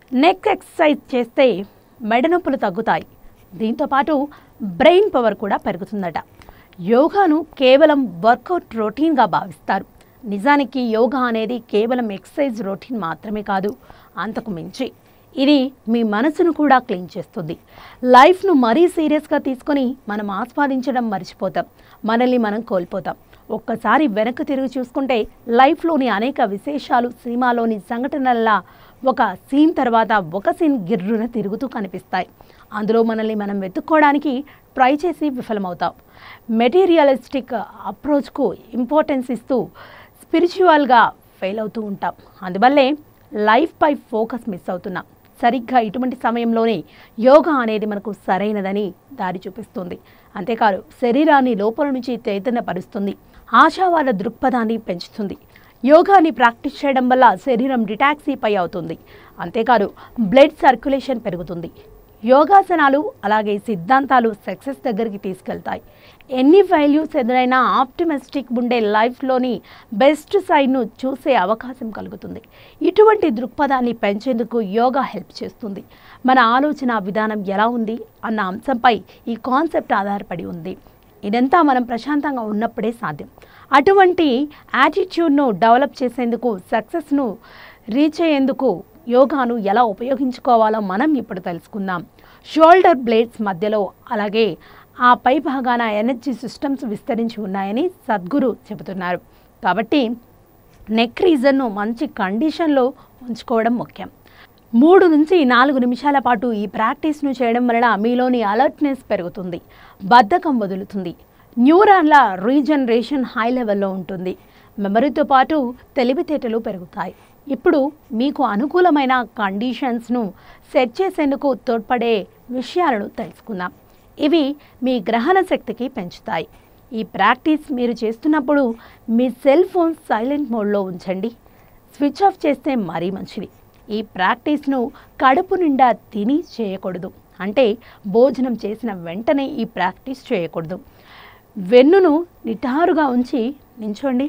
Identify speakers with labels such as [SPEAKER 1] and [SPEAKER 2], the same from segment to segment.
[SPEAKER 1] neck exercise చేస్తే మెడ నొప్పులు తగ్గుతాయి దీంతోపాటు బ్రెయిన్ పవర్ కూడా పెరుగుతుందట యోగాను కేవలం వర్కౌట్ రొటీన్గా భావిస్తారు నిజానికి యోగా అనేది కేవలం ఎక్సర్సైజ్ రొటీన్ మాత్రమే కాదు అంతకు మించి ఇది మీ మనసును కూడా క్లీన్ చేస్తుంది లైఫ్ను మరీ సీరియస్గా తీసుకొని మనం ఆస్వాదించడం మర్చిపోతాం మనల్ని మనం కోల్పోతాం ఒక్కసారి వెనక్కి తిరిగి చూసుకుంటే లైఫ్లోని అనేక విశేషాలు సినిమాలోని సంఘటనల్లా ఒక సీన్ తర్వాత ఒక సీన్ గిర్రున తిరుగుతూ కనిపిస్తాయి అందులో మనల్ని మనం వెతుక్కోవడానికి ట్రై చేసి విఫలమవుతాం మెటీరియలిస్టిక్ అప్రోచ్కు ఇంపార్టెన్స్ ఇస్తూ స్పిరిచువల్గా ఫెయిల్ అవుతూ ఉంటాం అందువల్లే లైఫ్పై ఫోకస్ మిస్ అవుతున్నాం సరిగ్గా ఇటువంటి సమయంలోనే యోగా అనేది మనకు సరైనదని దారి చూపిస్తుంది అంతేకాదు శరీరాన్ని లోపల నుంచి చైతన్యపరుస్తుంది ఆశావాద దృక్పథాన్ని పెంచుతుంది యోగాని ప్రాక్టీస్ చేయడం వల్ల శరీరం డిటాక్సీపై అవుతుంది అంతేకాదు బ్లడ్ సర్క్యులేషన్ పెరుగుతుంది యోగాసనాలు అలాగే సిద్ధాంతాలు సక్సెస్ దగ్గరికి తీసుకెళ్తాయి ఎన్ని ఫెయిల్యూస్ ఎదురైనా ఆప్టిమిస్టిక్ ఉండే లైఫ్లోని బెస్ట్ సైడ్ను చూసే అవకాశం కలుగుతుంది ఇటువంటి దృక్పథాన్ని పెంచేందుకు యోగా హెల్ప్ చేస్తుంది మన ఆలోచన విధానం ఎలా ఉంది అన్న అంశంపై ఈ కాన్సెప్ట్ ఆధారపడి ఉంది ఇదంతా మనం ప్రశాంతంగా ఉన్నప్పుడే సాధ్యం అటువంటి యాటిట్యూడ్ను డెవలప్ చేసేందుకు సక్సెస్ను రీచ్ అయ్యేందుకు యోగాను ఎలా ఉపయోగించుకోవాలో మనం ఇప్పుడు తెలుసుకుందాం షోల్డర్ బ్లేడ్స్ మధ్యలో అలాగే ఆ పై భాగాన ఎనర్జీ సిస్టమ్స్ విస్తరించి ఉన్నాయని సద్గురు చెబుతున్నారు కాబట్టి నెక్ రీజన్ను మంచి కండిషన్లో ఉంచుకోవడం ముఖ్యం మూడు నుంచి నాలుగు నిమిషాల పాటు ఈ ప్రాక్టీస్ను చేయడం వలన మీలోని అలర్ట్నెస్ పెరుగుతుంది బద్ధకం వదులుతుంది న్యూరాన్ల రీజనరేషన్ హై లెవెల్లో ఉంటుంది మెమరీతో పాటు తెలివితేటలు పెరుగుతాయి ఇప్పుడు మీకు అనుకూలమైన కండిషన్స్ను సెట్ చేసేందుకు తోడ్పడే విషయాలను తెలుసుకుందాం ఇవి మీ గ్రహణ శక్తికి పెంచుతాయి ఈ ప్రాక్టీస్ మీరు చేస్తున్నప్పుడు మీ సెల్ ఫోన్ సైలెంట్ మోడ్లో ఉంచండి స్విచ్ ఆఫ్ చేస్తే మరీ మంచిది ఈ ప్రాక్టీస్ను కడుపు నిండా తిని చేయకూడదు అంటే భోజనం చేసిన వెంటనే ఈ ప్రాక్టీస్ చేయకూడదు వెన్నును నిటారుగా ఉంచి నించోండి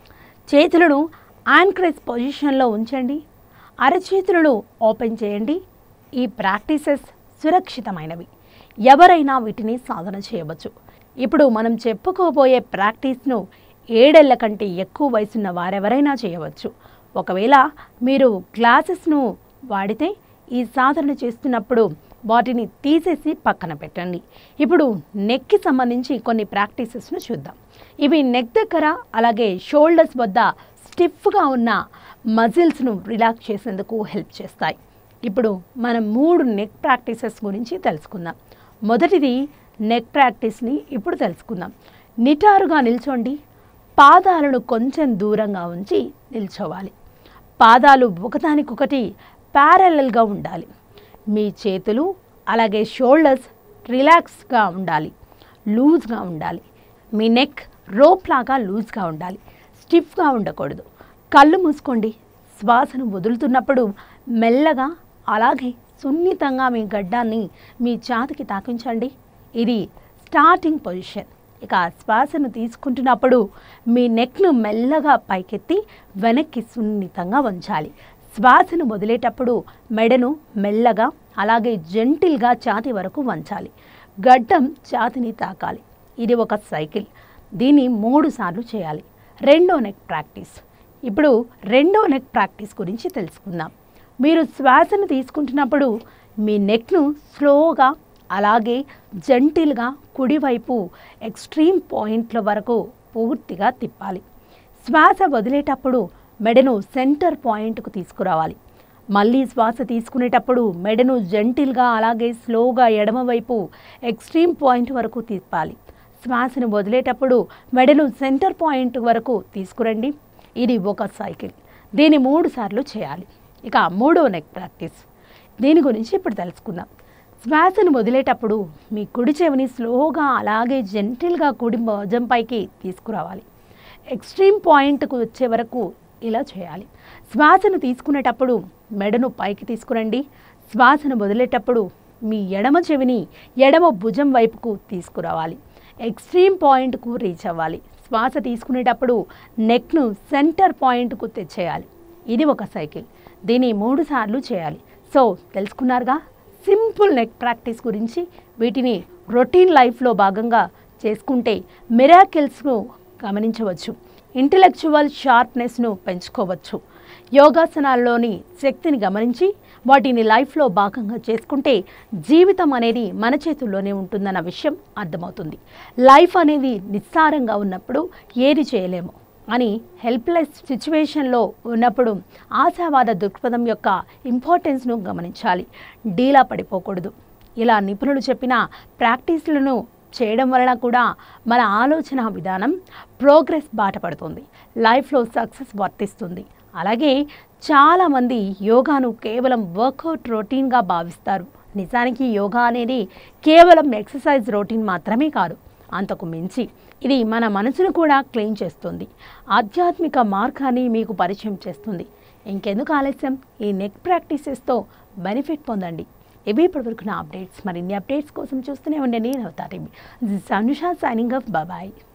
[SPEAKER 1] చేతులను యాంక్రేజ్ పొజిషన్లో ఉంచండి అరచేతులను ఓపెన్ చేయండి ఈ ప్రాక్టీసెస్ సురక్షితమైనవి ఎవరైనా వీటిని సాధన చేయవచ్చు ఇప్పుడు మనం చెప్పుకోబోయే ప్రాక్టీస్ను ఏడేళ్ల కంటే ఎక్కువ వయసున్న వారెవరైనా చేయవచ్చు ఒకవేళ మీరు గ్లాసెస్ను వాడితే ఈ సాధన చేస్తున్నప్పుడు వాటిని తీసేసి పక్కన పెట్టండి ఇప్పుడు నెక్కి సంబంధించి కొన్ని ప్రాక్టీసెస్ను చూద్దాం ఇవి నెక్ దగ్గర అలాగే షోల్డర్స్ వద్ద స్టిఫ్గా ఉన్న మజిల్స్ను రిలాక్స్ చేసేందుకు హెల్ప్ చేస్తాయి ఇప్పుడు మనం మూడు నెక్ ప్రాక్టీసెస్ గురించి తెలుసుకుందాం మొదటిది నెక్ ప్రాక్టీస్ని ఇప్పుడు తెలుసుకుందాం నిటారుగా నిల్చోండి పాదాలను కొంచెం దూరంగా ఉంచి నిల్చోవాలి పాదాలు ఒకదానికొకటి ప్యారలల్గా ఉండాలి మీ చేతులు అలాగే షోల్డర్స్ రిలాక్స్గా ఉండాలి లూజ్గా ఉండాలి మీ నెక్ రోప్ లాగా లూజ్గా ఉండాలి స్టిఫ్గా ఉండకూడదు కళ్ళు మూసుకోండి శ్వాసను వదులుతున్నప్పుడు మెల్లగా అలాగే సున్నితంగా మీ గడ్డాన్ని మీ ఛాతికి తాకించండి ఇది స్టార్టింగ్ పొజిషన్ ఇక శ్వాసను తీసుకుంటున్నప్పుడు మీ నెక్ను మెల్లగా పైకెత్తి వెనక్కి సున్నితంగా వంచాలి శ్వాసను వదిలేటప్పుడు మెడను మెల్లగా అలాగే జెంటిల్గా ఛాతి వరకు వంచాలి గడ్డం ఛాతిని తాకాలి ఇది ఒక సైకిల్ దీన్ని మూడు సార్లు చేయాలి రెండో నెక్ ప్రాక్టీస్ ఇప్పుడు రెండో నెక్ ప్రాక్టీస్ గురించి తెలుసుకుందాం మీరు శ్వాసను తీసుకుంటున్నప్పుడు మీ నెక్ను స్లోగా అలాగే జెంటిల్గా కుడివైపు ఎక్స్ట్రీమ్ పాయింట్ల వరకు పూర్తిగా తిప్పాలి శ్వాస వదిలేటప్పుడు మెడను సెంటర్ పాయింట్కు తీసుకురావాలి మళ్ళీ శ్వాస తీసుకునేటప్పుడు మెడను జెంటిల్గా అలాగే స్లోగా ఎడమవైపు ఎక్స్ట్రీమ్ పాయింట్ వరకు తిప్పాలి శ్వాసను వదిలేటప్పుడు మెడను సెంటర్ పాయింట్ వరకు తీసుకురండి ఇది ఒక సైకిల్ దీన్ని మూడు సార్లు చేయాలి ఇక మూడో నెక్ ప్రాక్టీస్ దీని గురించి ఇప్పుడు తెలుసుకుందాం శ్వాసను వదిలేటప్పుడు మీ కుడి చెవిని స్లోగా అలాగే జెంటిల్గా కుడి భుజంపైకి తీసుకురావాలి ఎక్స్ట్రీమ్ పాయింట్కు వచ్చే వరకు ఇలా చేయాలి శ్వాసను తీసుకునేటప్పుడు మెడను పైకి తీసుకురండి శ్వాసను వదిలేటప్పుడు మీ ఎడమ చెవిని ఎడమ భుజం వైపుకు తీసుకురావాలి ఎక్స్ట్రీమ్ పాయింట్కు రీచ్ అవ్వాలి శ్వాస తీసుకునేటప్పుడు నెక్ను సెంటర్ పాయింట్కు తెచ్చేయాలి ఇది ఒక సైకిల్ దీన్ని మూడు సార్లు చేయాలి సో తెలుసుకున్నారుగా సింపుల్ నెక్ ప్రాక్టీస్ గురించి వీటిని రొటీన్ లైఫ్లో భాగంగా చేసుకుంటే మిరాకిల్స్ను గమనించవచ్చు ఇంటలెక్చువల్ షార్ప్నెస్ను పెంచుకోవచ్చు యోగాసనాల్లోని శక్తిని గమనించి వాటిని లైఫ్లో భాగంగా చేసుకుంటే జీవితం అనేది మన చేతుల్లోనే ఉంటుందన్న విషయం అర్థమవుతుంది లైఫ్ అనేది నిస్సారంగా ఉన్నప్పుడు ఏది చేయలేము అని హెల్ప్లెస్ సిచ్యువేషన్లో ఉన్నప్పుడు ఆశావాద దృక్పథం యొక్క ఇంపార్టెన్స్ను గమనించాలి డీలా పడిపోకూడదు ఇలా నిపుణులు చెప్పిన ప్రాక్టీస్లను చేయడం వలన కూడా మన ఆలోచన విధానం ప్రోగ్రెస్ బాట పడుతుంది లైఫ్లో సక్సెస్ వర్తిస్తుంది అలాగే చాలామంది యోగాను కేవలం వర్కౌట్ రొటీన్గా భావిస్తారు నిజానికి యోగా అనేది కేవలం ఎక్సర్సైజ్ రొటీన్ మాత్రమే కాదు అంతకు మించి ఇది మన మనసును కూడా క్లీన్ చేస్తుంది ఆధ్యాత్మిక మార్గాన్ని మీకు పరిచయం చేస్తుంది ఇంకెందుకు ఆలస్యం ఈ నెక్ ప్రాక్టీసెస్తో బెనిఫిట్ పొందండి ఇవి ఇప్పటివరకు నా అప్డేట్స్ మరిన్ని అప్డేట్స్ కోసం చూస్తూనే ఉండండి నవతారి అనుషా సైనింగ్ ఆఫ్ బాబాయ్